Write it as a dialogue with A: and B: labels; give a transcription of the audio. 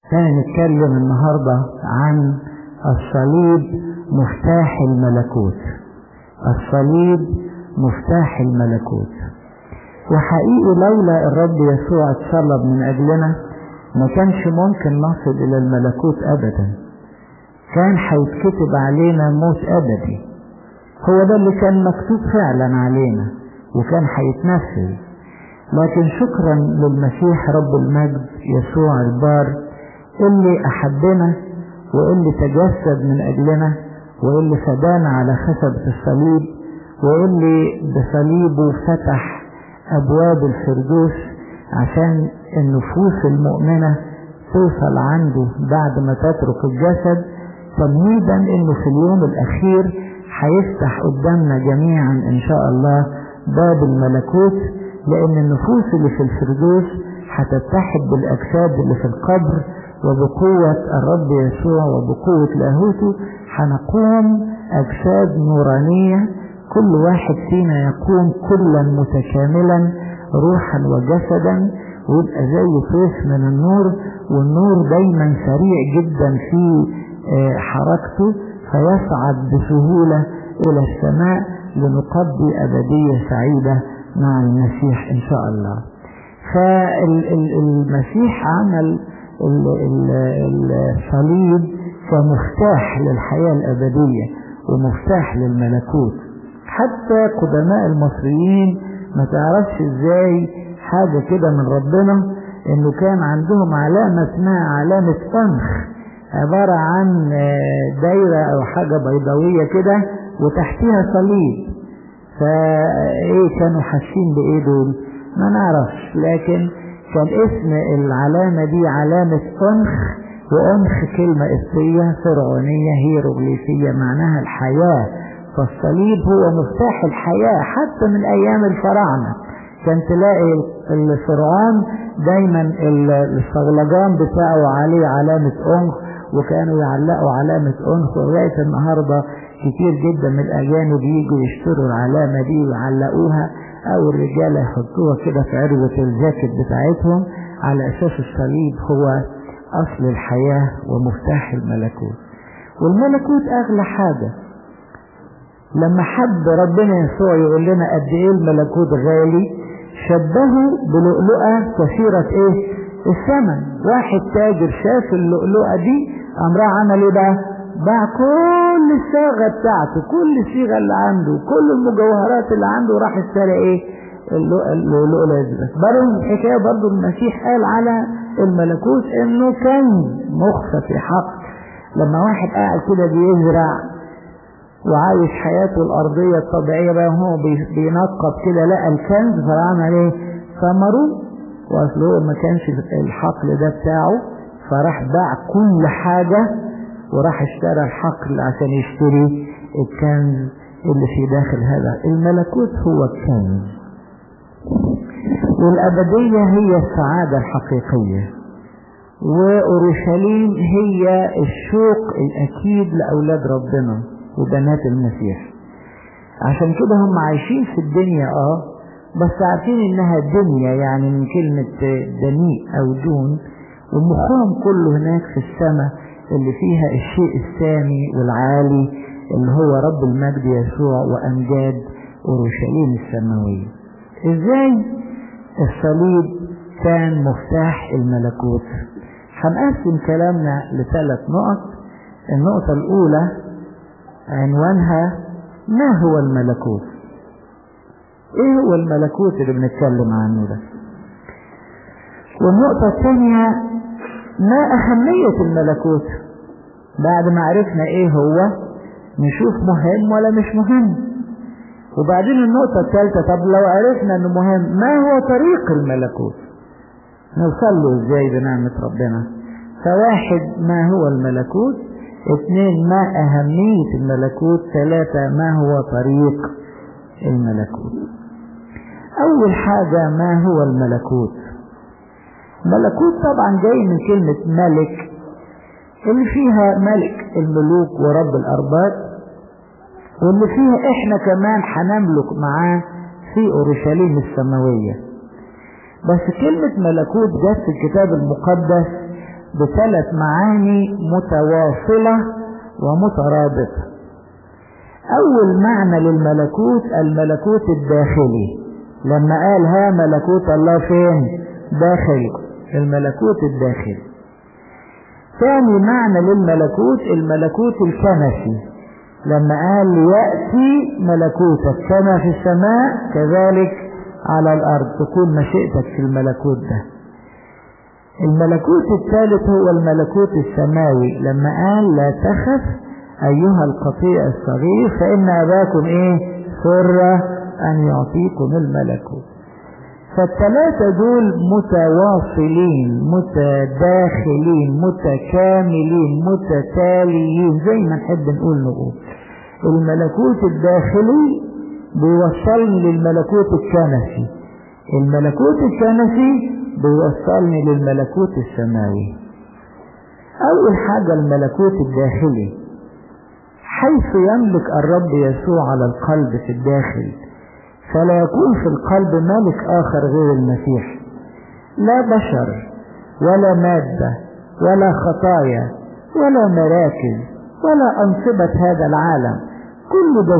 A: هنتكلم النهاردة عن الصليب مفتاح الملكوت الصليب مفتاح الملكوت وحقيقي لولا الرب يسوع اتصلب من أجلنا ما كانش ممكن نصل إلى الملكوت أبدا كان هيتكتب علينا موت أبدي هو ده اللي كان مكتوب فعلا علينا وكان هيتنفذ لكن شكرا للمسيح رب المجد يسوع البار اللي أحبنا واللي تجسد من أجلنا واللي فدانا على خشبة الصليب واللي بصليبه فتح أبواب الفردوس عشان النفوس المؤمنة توصل عنده بعد ما تترك الجسد تمهيدا انه في اليوم الاخير هيفتح قدامنا جميعا ان شاء الله باب الملكوت لان النفوس اللي في الفردوس هتتحد بالاجساد اللي في القبر وبقوة الرب يسوع وبقوة لاهوته هنقوم اجساد نورانية كل واحد فينا يكون كلا متكاملا روحا وجسدا ويبقى زي طيف من النور والنور دايما سريع جدا في حركته فيصعد بسهولة إلى السماء لنقضي أبدية سعيدة مع المسيح إن شاء الله فالمسيح عمل الصليب كمفتاح للحياة الأبدية ومفتاح للملكوت حتى قدماء المصريين ما تعرفش ازاي حاجة كده من ربنا انه كان عندهم علامة اسمها علامة انخ عبارة عن دايرة او حاجة بيضاوية كده وتحتها صليب فايه كانوا حاسين بايه دول ما نعرفش لكن كان اسم العلامة دي علامة انخ وانخ كلمة اسرية فرعونية هيروغليفية معناها الحياة فالصليب هو مفتاح الحياة حتى من ايام الفراعنة كان تلاقي الفرعون دايما الصغلجان بتاعه عليه علامة انخ وكانوا يعلقوا علامة انخ ولغاية النهاردة كتير جدا من الاجانب يجوا يشتروا العلامة دي ويعلقوها او الرجالة يحطوها كده في عروة الجاكيت بتاعتهم على اساس الصليب هو اصل الحياة ومفتاح الملكوت والملكوت اغلى حاجة لما حب ربنا يسوع يقول لنا قد ايه الملكوت غالي شبهه بلؤلؤة كثيرة ايه الثمن واحد تاجر شاف اللؤلؤة دي قام راح عمل ايه بقى باع كل الصاغة بتاعته كل الصيغة اللي عنده كل المجوهرات اللي عنده راح اشترى ايه اللؤلؤة دي بس برضه الحكاية برضه المسيح قال على الملكوت انه كنز مخفى في حق لما واحد قاعد كده بيزرع وعايش حياته الأرضية الطبيعية بقى هو بينقب كده لقى الكنز فعمل ايه ثمره واصل هو ما كانش الحقل ده بتاعه فراح باع كل حاجة وراح اشترى الحقل عشان يشتري الكنز اللي في داخل هذا الملكوت هو الكنز والأبدية هي السعادة الحقيقية وأورشليم هي الشوق الأكيد لأولاد ربنا وبنات المسيح عشان كده هم عايشين في الدنيا اه بس عارفين انها دنيا يعني من كلمة دنيء او دون ومخهم كله هناك في السماء اللي فيها الشيء السامي والعالي اللي هو رب المجد يسوع وامجاد اورشليم السماوية ازاي الصليب كان مفتاح الملكوت هنقسم كلامنا لثلاث نقط النقطة الاولى عنوانها ما هو الملكوت ايه هو الملكوت اللي بنتكلم عنه ده والنقطة الثانية ما أهمية الملكوت بعد ما عرفنا ايه هو نشوف مهم ولا مش مهم وبعدين النقطة الثالثة طب لو عرفنا انه مهم ما هو طريق الملكوت نوصل له ازاي بنعمة ربنا فواحد ما هو الملكوت اثنين ما أهمية الملكوت ثلاثة ما هو طريق الملكوت أول حاجة ما هو الملكوت ملكوت طبعا جاي من كلمة ملك اللي فيها ملك الملوك ورب الأرباب واللي فيها احنا كمان هنملك معاه في أورشليم السماوية بس كلمة ملكوت جت في الكتاب المقدس بثلاث معاني متواصلة ومترابطة أول معنى للملكوت الملكوت الداخلي لما قال ها ملكوت الله فين داخلكم الملكوت الداخلي ثاني معنى للملكوت الملكوت الكنسي لما قال ليأتي ملكوتك كما في السماء كذلك على الأرض تكون مشيئتك في الملكوت ده الملكوت الثالث هو الملكوت السماوي لما قال لا تخف أيها القطيع الصغير فإن أباكم إيه سر أن يعطيكم الملكوت فالثلاثة دول متواصلين متداخلين متكاملين متتاليين زي ما نحب نقول نقول الملكوت الداخلي بيوصلني للملكوت الكنسي الملكوت الكنسي بيوصلني للملكوت السماوي أول حاجة الملكوت الداخلي حيث يملك الرب يسوع على القلب في الداخل فلا يكون في القلب ملك آخر غير المسيح لا بشر ولا مادة ولا خطايا ولا مراكز ولا أنصبة هذا العالم كل ده